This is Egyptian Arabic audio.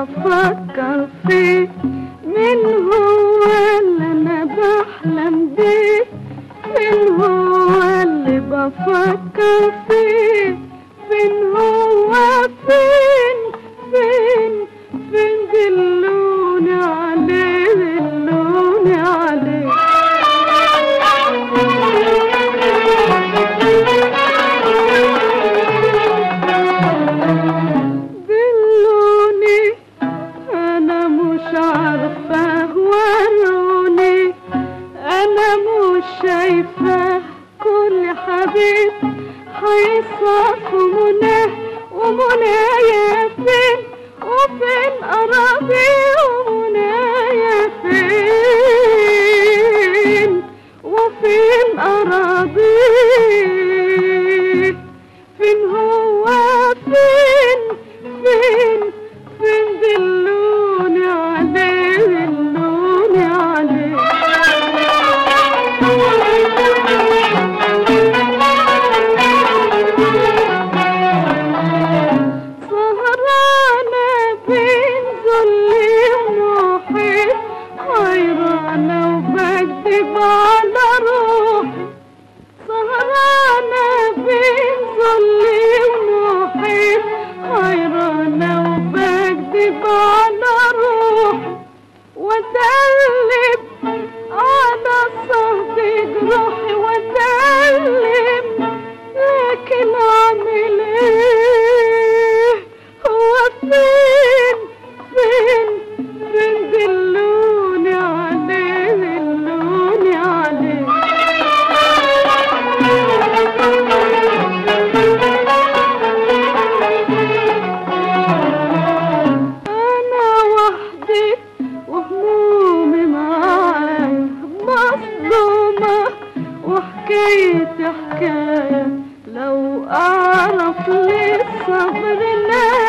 بفكر فيه من هو اللي انا بحلم بيه من هو اللي بفكر فيه فين هو فين فين فين دلوني عليه دلوني عليه دلوني انا مش عارفه وروني انا مش شايفه كل حبيب هيصف مناه ومنايا فين وفين أراضي ومنايا فين وفين أراضي فين هو فين فين فين دلوني عليه دلوني عليه سهرانة بين ظلي ونوحي حيرانة وبكذب على روحي سهرانة بين ظلي ونوحي حيرانة وبكذب على روحي واتقلب على صهد جروحي واتقلب لكن اعمل ايه هو فين فين فين دلوني عليه دلوني عليه انا وحدي وهمومي معايا مظلومة وحكايتي حكاية لو اعرف ليه الصبر نايم